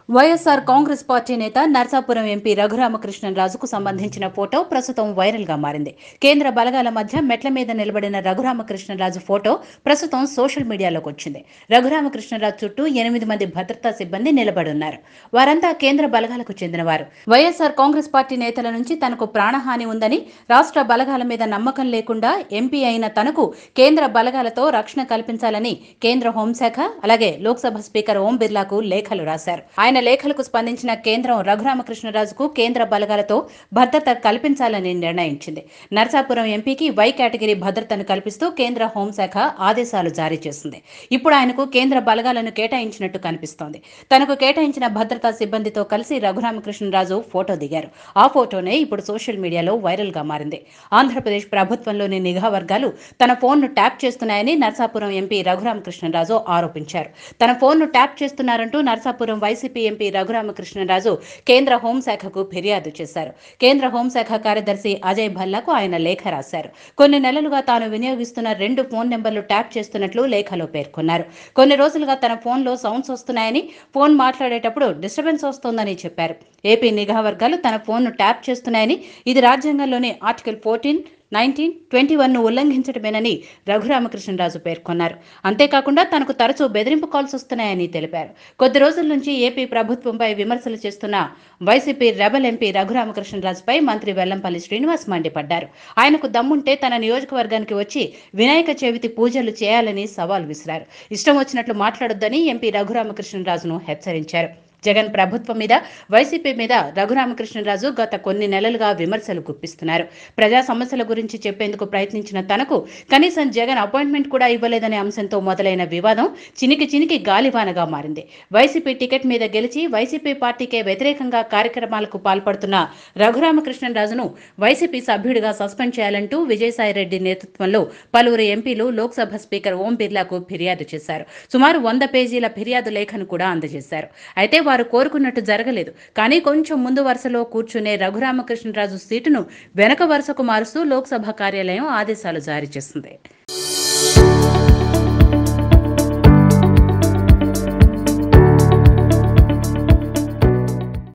YSR Congress party నేత Narsapuram MP రఘురామకృష్ణరాజుకు సంబంధించిన photo ప్రస్తుతం వైరల్ గా మారింది కేంద్ర బలగాల మధ్య మెట్ల మీద నిలబడిన రఘురామకృష్ణరాజు ఫోటో ప్రస్తుతం సోషల్ మీడియాలోకి వచ్చింది రఘురామకృష్ణరాజు చుట్టూ ఎనిమిది మంది భద్రతా సిబ్బంది నిలబడున్నారు వారంతా కేంద్ర బలగాలకు చెందినవారు వైఎస్ఆర్ కాంగ్రెస్ పార్టీ నేతల నుంచి తనకు ప్రాణహాని ఉందని రాష్ట్ర బలగాల మీద నమ్మకం లేకుండా ఎంపీ అయిన తనకు కేంద్ర బలగాలతో రక్షణ కల్పించాలని కేంద్ర హోంశాఖ అలాగే లోక్సభ స్పీకర్ ఓం బిర్లాకు లేఖలు రాశారు ఆయన లేఖలకు స్పందించిన కేంద్రం రఘురామకృష్ణరాజుకు కేంద్ర బలగాలతో భద్రత కల్పించాలని నిర్ణయించింది నర్సాపురం ఎంపీకి వై కేటగిరీ భద్రతను కల్పిస్తూ కేంద్ర హోంశాఖ ఆదేశాలు జారీ చేసింది ఇప్పుడు ఆయనకు కేంద్ర బలగాలను కేటాయించినట్టు కనిపిస్తోంది తనకు కేటాయించిన భద్రతా సిబ్బందితో కలిసి రఘురామకృష్ణరాజు ఫోటో దిగారు ఆ ఫోటోనే ఇప్పుడు సోషల్ మీడియాలో వైరల్ గా మారింది ఆంధ్రప్రదేశ్ ప్రభుత్వంలోని నిఘా వర్గాలు తన ఫోన్ను ట్యాప్ చేస్తున్నాయని నర్సాపురం ఎంపీ రఘురామకృష్ణరాజు ఆరోపించారు తన ఫోన్ను ట్యాప్ చేస్తున్నారంటూ నర్సాపురం వైసీపీ ఎంపీ రఘురామకృష్ణరాజు కేంద్ర హోంశాఖకు ఫిర్యాదు చేశారు కేంద్ర హోంశాఖ కార్యదర్శి అజయ్ భల్లాకు ఆయన లేఖ రాశారు కొన్ని నెలలుగా తాను వినియోగిస్తున్న రెండు ఫోన్ నెంబర్లు ట్యాప్ చేస్తున్నట్లు లేఖలో పేర్కొన్నారు కొన్ని రోజులుగా తన ఫోన్లో సౌండ్స్ వస్తున్నాయని ఫోన్ మాట్లాడేటప్పుడు డిస్టర్బెన్స్ వస్తోందని చెప్పారు ఏపీ నిఘా వర్గాలు తన ఫోన్ను ట్యాప్ చేస్తున్నాయని ఇది రాజ్యాంగంలోని ఆర్టికల్ ఫోర్టీన్ నైన్టీన్ ట్వంటీ వన్ను ఉల్లంఘించడమేనని రఘురామకృష్ణరాజు పేర్కొన్నారు అంతేకాకుండా తనకు తరచూ బెదిరింపు కాల్స్ వస్తున్నాయని తెలిపారు కొద్ది రోజుల నుంచి ఏపీ ప్రభుత్వంపై విమర్శలు చేస్తున్న వైసీపీ రెబల్ ఎంపీ రఘురామకృష్ణరాజుపై మంత్రి వెల్లంపల్లి శ్రీనివాస్ మండిపడ్డారు ఆయనకు దమ్ముంటే తన నియోజకవర్గానికి వచ్చి వినాయక చవితి పూజలు చేయాలని సవాల్ విసిరారు ఇష్టం వచ్చినట్లు మాట్లాడొద్దని ఎంపీ రఘురామకృష్ణరాజును హెచ్చరించారు జగన్ ప్రభుత్వం మీద వైసీపీ మీద రఘురామకృష్ణరాజు గత కొన్ని నెలలుగా విమర్శలు గుప్పిస్తున్నారు ప్రజా సమస్యల గురించి చెప్పేందుకు ప్రయత్నించిన తనకు కనీసం జగన్ అపాయింట్మెంట్ కూడా ఇవ్వలేదనే అంశంతో మొదలైన వివాదం చినికి చినికి గాలివానగా మారింది వైసీపీ టికెట్ మీద గెలిచి వైసీపీ పార్టీకే వ్యతిరేకంగా కార్యక్రమాలకు పాల్పడుతున్న రఘురామకృష్ణరాజును వైసీపీ సభ్యుడిగా సస్పెండ్ చేయాలంటూ విజయసాయిరెడ్డి నేతృత్వంలో పలువురు ఎంపీలు లోక్సభ స్పీకర్ ఓం బిర్లాకు ఫిర్యాదు చేశారు సుమారు వంద పేజీల ఫిర్యాదు లేఖను కూడా అందజేశారు అయితే వారు కోరుకున్నట్టు జరగలేదు కానీ కొంచెం ముందు వరుసలో కూర్చునే రఘురామకృష్ణరాజు సీటును వెనక వరుసకు మారుస్తూ లోక్సభ కార్యాలయం ఆదేశాలు జారీ చేసింది